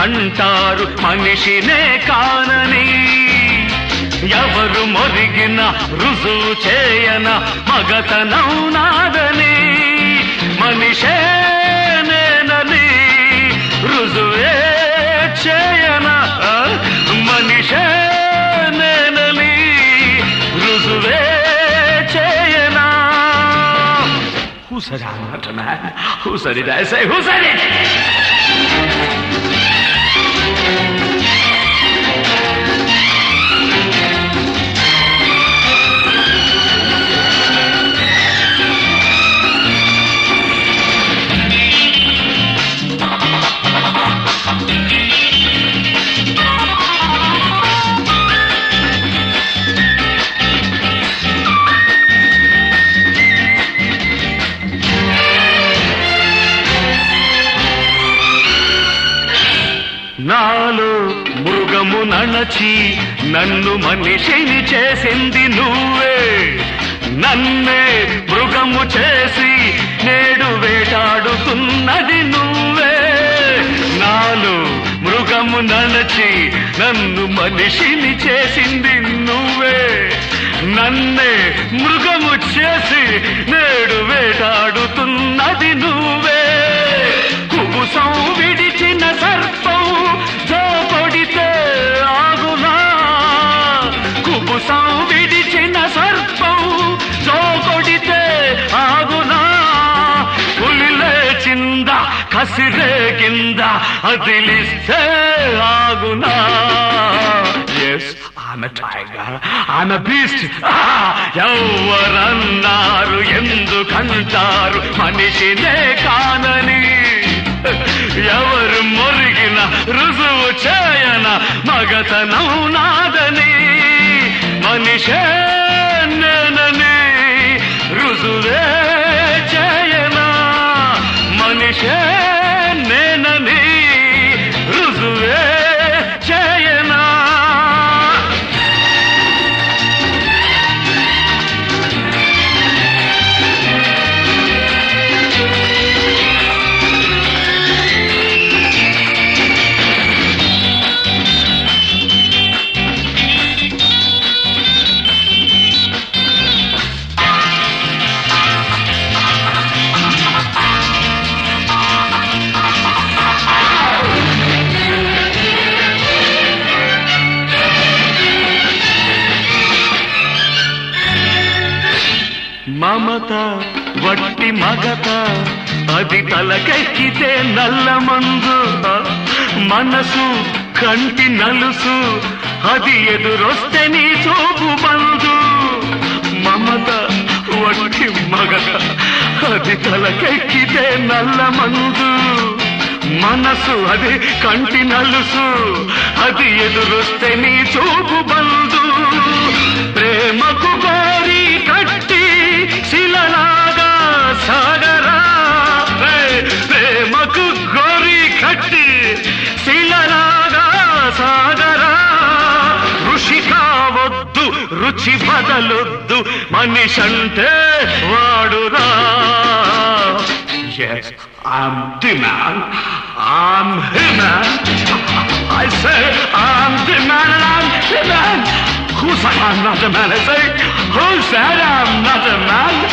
కంటారు మనిషినే కానని ఎవరు మొరిగిన రుజువు చేయన మగతనం నాదని మనిషే నేనని రుజువే చేయన మనిషే నేనని రుజువే చేయనా Who said I'm not a man? Who said it? I say, who said it? నాలో మృగము నణచి నన్ను మనిషిని చేసింది నువ్వే నన్నే మృగము చేసి నేడు వేటాడుతున్నది నువ్వే నాలో మృగము నణచి నన్ను మనిషిని చేసింది నువ్వే నన్నే మృగము చేసి నేడు వేటాడుతున్నది నువ్వే కుబుసం విడిచిన సర్పం జోకొడితే ఆగునా కుబుసం విడిచిన సర్పం జోకొడితే ఆగునా పులి లేచిందా కసిరే కింద అదిలిస్తే ఆగునా yes I'm a tiger. I'm a beast. ఎవరన్నారు ఎందుకంటారు మనిషినే కానని ఎవరు మొరిగిన రుజువు చేయన మగతనం నాదని మనిషే నేనని రుజువే చేయనా మనిషే నేనని రుజువే చేయనా మమత వట్టి మగత అది తలకెక్కితే నల్ల మందు మనసు కంటి నలుసు అది ఎదురొస్తే నీ చూపు బందు మమత వట్టి మగత అది తలకెక్కితే నల్ల మందు మనసు అది కంటి నలుసు అది ఎదురొస్తే నీ చూపు బందు ప్రేమకు గోరి కట్టి శిలలాగా సాగరా రే, ప్రేమకు గోరి కట్టి శిలలాగా సాగరా ఋషి కావద్దు రుచి బదలొద్దు మనిషంటే వాడురా Yes, I'm the man. I'm the man. I say I'm the man and I'm the man. Who said I'm not a man? I say, who said I'm not a man?